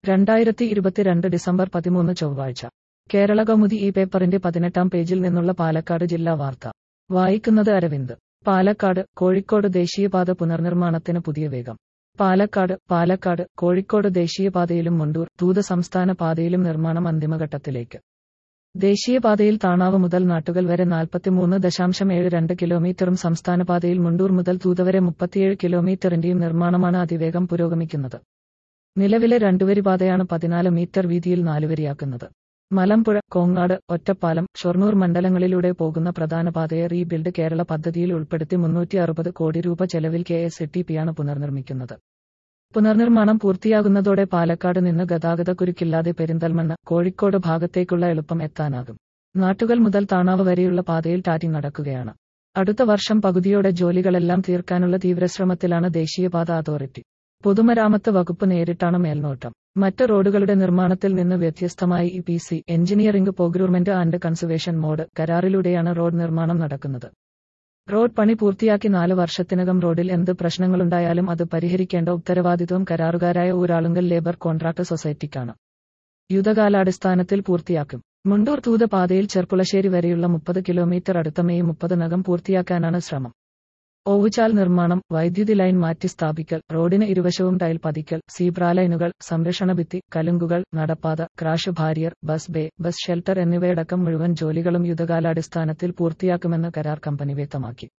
രണ്ടായിരത്തി ഇരുപത്തിരണ്ട് ഡിസംബർ പതിമൂന്ന് ചൊവ്വാഴ്ച കേരള കൗമുദി ഈ പേപ്പറിന്റെ പതിനെട്ടാം പേജിൽ നിന്നുള്ള പാലക്കാട് ജില്ലാ വാർത്ത വായിക്കുന്നത് അരവിന്ദ് പാലക്കാട് കോഴിക്കോട് ദേശീയപാത പുനർനിർമ്മാണത്തിന് പുതിയ വേഗം പാലക്കാട് പാലക്കാട് കോഴിക്കോട് ദേശീയപാതയിലും മുണ്ടൂർ തൂത സംസ്ഥാന പാതയിലും നിർമ്മാണം അന്തിമഘട്ടത്തിലേക്ക് ദേശീയപാതയിൽ താണാവ് മുതൽ നാട്ടുകൽ വരെ നാൽപ്പത്തിമൂന്ന് ദശാംശം ഏഴ് രണ്ട് കിലോമീറ്ററും സംസ്ഥാനപാതയിൽ മുണ്ടൂർ മുതൽ തൂത വരെ മുപ്പത്തിയേഴ് കിലോമീറ്ററിന്റെയും നിർമ്മാണമാണ് അതിവേഗം പുരോഗമിക്കുന്നത് നിലവിലെ രണ്ടുവരി പാതയാണ് പതിനാല് മീറ്റർ വീതിയിൽ നാലുവരിയാക്കുന്നത് മലമ്പുഴ കോങ്ങാട് ഒറ്റപ്പാലം ഷൊർണൂർ മണ്ഡലങ്ങളിലൂടെ പോകുന്ന പ്രധാന പാതയെ റീബിൽഡ് കേരള പദ്ധതിയിൽ ഉൾപ്പെടുത്തി മുന്നൂറ്റി അറുപത് കോടി രൂപ ചെലവിൽ കെ എസ് ടി പിയാണ് പുനർനിർമ്മിക്കുന്നത് പുനർനിർമ്മാണം പൂർത്തിയാകുന്നതോടെ പാലക്കാട് നിന്ന് ഗതാഗതക്കുരുക്കില്ലാതെ പെരിന്തൽമണ്ണ കോഴിക്കോട് ഭാഗത്തേക്കുള്ള എളുപ്പം എത്താനാകും നാട്ടുകൾ മുതൽ താണാവ് വരെയുള്ള പാതയിൽ ടാറ്റിംഗ് നടക്കുകയാണ് അടുത്ത വർഷം പകുതിയോടെ ജോലികളെല്ലാം തീർക്കാനുള്ള തീവ്രശ്രമത്തിലാണ് ദേശീയപാത അതോറിറ്റി പൊതുമരാമത്ത് വകുപ്പ് നേരിട്ടാണ് മേൽനോട്ടം മറ്റ് റോഡുകളുടെ നിർമ്മാണത്തിൽ നിന്ന് വ്യത്യസ്തമായി E P C engineering procurement and conservation mode കരാറിലൂടെയാണ് റോഡ് നിർമ്മാണം നടക്കുന്നത് റോഡ് പണി പൂർത്തിയാക്കി നാല് വർഷത്തിനകം റോഡിൽ എന്ത് പ്രശ്നങ്ങളുണ്ടായാലും അത് പരിഹരിക്കേണ്ട ഉത്തരവാദിത്വം കരാറുകാരായ ഊരാളുങ്കൽ ലേബർ കോൺട്രാക്ട് സൊസൈറ്റിക്കാണ് യുദ്ധകാലാടിസ്ഥാനത്തിൽ പൂർത്തിയാക്കും മുണ്ടൂർ തൂത പാതയിൽ ചെർപ്പുളശ്ശേരി വരെയുള്ള മുപ്പത് കിലോമീറ്റർ അടുത്ത മെയ് മുപ്പതിനകം പൂർത്തിയാക്കാനാണ് ശ്രമം ഓവുചാൽ നിർമ്മാണം വൈദ്യുതി ലൈൻ മാറ്റി സ്ഥാപിക്കൽ റോഡിന് ഇരുവശവും ടൈൽ പതിക്കൽ സീബ്ര ലൈനുകൾ സംരക്ഷണ ഭിത്തി കലുങ്കുകൾ നടപ്പാത crash barrier bus bay bus shelter എന്നിവയടക്കം മുഴുവൻ ജോലികളും യുദ്ധകാലാടിസ്ഥാനത്തിൽ പൂർത്തിയാക്കുമെന്ന് കരാർ കമ്പനി വ്യക്തമാക്കി